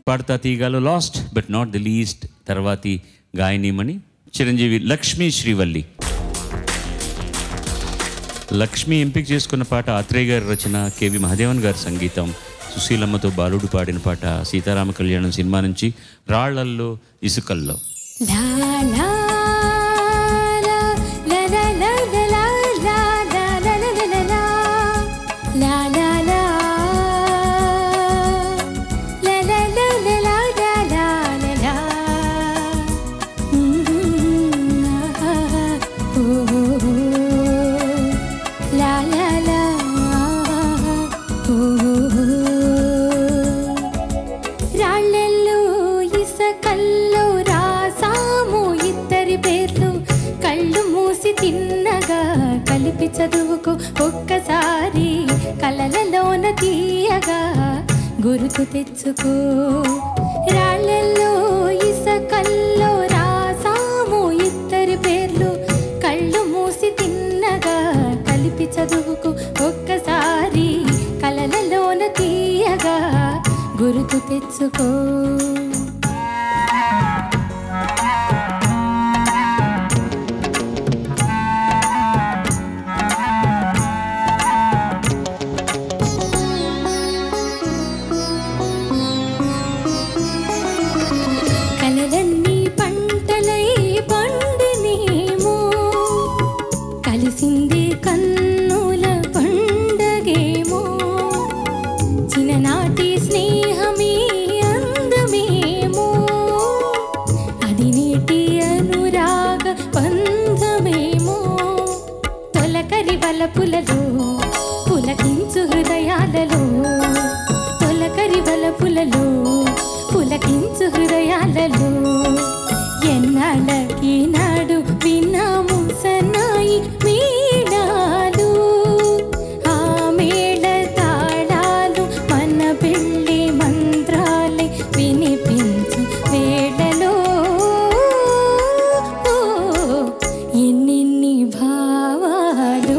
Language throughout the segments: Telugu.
పాడతా తీగాలో last but not the least తర్వాతి గాయనీమణి చిరంజీవి లక్ష్మీ శ్రీవల్లి లక్ష్మి ఎంపిక చేసుకున్న పాట ఆత్రేయ గారి రచన కేవి మహదేవన్ గారి సంగీతం సుశీలమ్మతో బాలుడు పాడిన పాట సీతారామ కళ్యాణం సినిమా నుంచి రాళ్లల్లో ఇసుకల్లో La la la la la la la la la la la la la la la la la la La la la la la la la la la Mm, ah, ah, oh, oh, oh. La la la oh, oh, oh. రాళ్ళల్లో ఇసకల్లో రాసాము ఇద్దరి పేర్లు కళ్ళు మూసి తిన్నగా కలిపి చదువుకో ఒక్కసారి కలలలోన తీయగా గుర్తు తెచ్చుకో రాళ్ళల్లో ఇసకల్లో రాసాము ఇద్దరి పేర్లు కళ్ళు మూసి తిన్నగా కలిపి చదువుకో ఒక్కసారి కలలలోన తీయగా గుర్తు తెచ్చుకో కలలన్నీ పంటలై పండినేమో కలిసింది కన్నుల పండగేమో చిన్ననాటి స్నేహమే అందమేమో అది నీటి అనురాగ బంధమేమో తొలకరి వలపులలో పులకించు హృదయాలలో తొలకరి వలపులలో పులకించు హృదయాలలో ఎన్నాళ్ళ ఈనాడు విన్నాము సన్నాయి మేళాలు ఆ మేళ తాళాలు మన పెళ్ళి మంత్రాలే వినిపించు వేళలో ఓ, ఎన్నెన్ని భావాలు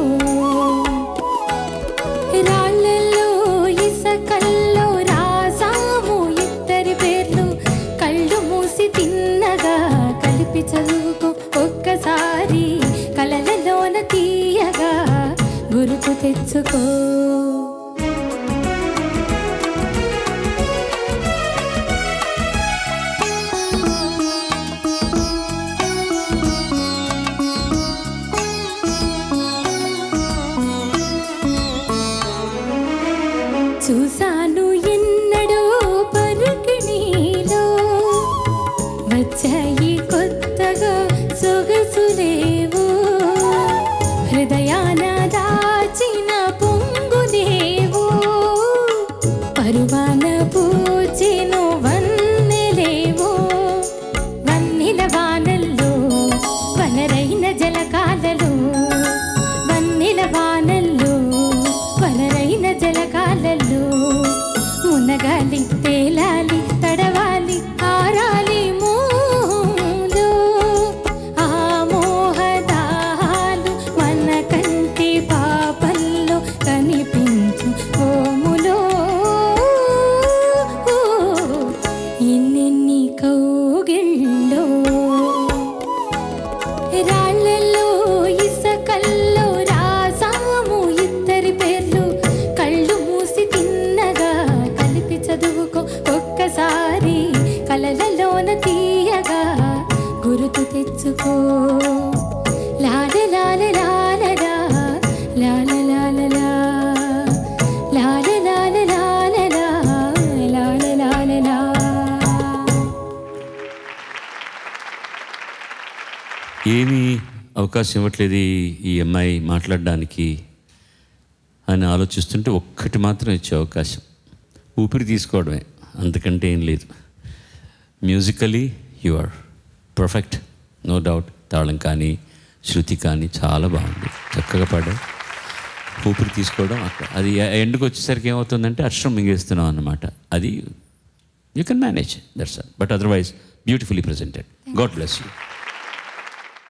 రాళ్ళల్లో ఇసకల్లో రాసాము ఇద్దరి పేర్లు కళ్ళు మూసి తిన్నగా కలిపి చదువుకో ఒక్కసారి కలలలోన తీయగా గుర్తు తెచ్చుకో చూశాను ఎన్నడో పరుకిణీలో వచ్చాయి కొత్తగా సొగసులేవో హృదయాన దాచిన పొంగులేవో పరువాన పూచెను వన్నెలేవో వన్నెల వానల్లో వనరైన జలకాలలో వన్నెల వానల్లో వనరైన జలకాలలో మునగాలి తేలాలి తడవాలి ఆరాలి మోలో ఆ మోహదాలు మన కంటి పాపల్లో కనిపించు ఓములో ఎన్నెన్ని కౌగిళ్ళో రాళ్ళల్లో ఇసకల్లో రాసాము ఇద్దరి పేర్లు కళ్ళు మూసి తిన్నగా కలిపి చదువుకో ఒక్కసారి కలలలోన తీయగా గుర్తు తెచ్చుకో లాల లాల లాలలా లాల లాలలా లాల లాల లాలలా లాల లాలలా ఏమీ అవకాశం ఇవ్వట్లేదు ఈ- ఈ అమ్మాయి మాట్లాడడానికి అని ఆలోచిస్తుంటే ఒక్కటి మాత్రం ఇచ్చే అవకాశం ఊపిరి తీసుకోవడమే అంతకంటే ఏం లేదు musically you are perfect no doubt తాళం కానీ శృతి కానీ చాలా బాగుంది చక్కగా పాడావు ఊపిరి తీసుకోవడం అక్కడ అది ఎండ్కి వచ్చేసరికి ఏమవుతుందంటే అక్షరం మింగేస్తున్నాం అన్నమాట అది you can manage that's but otherwise beautifully presented God bless you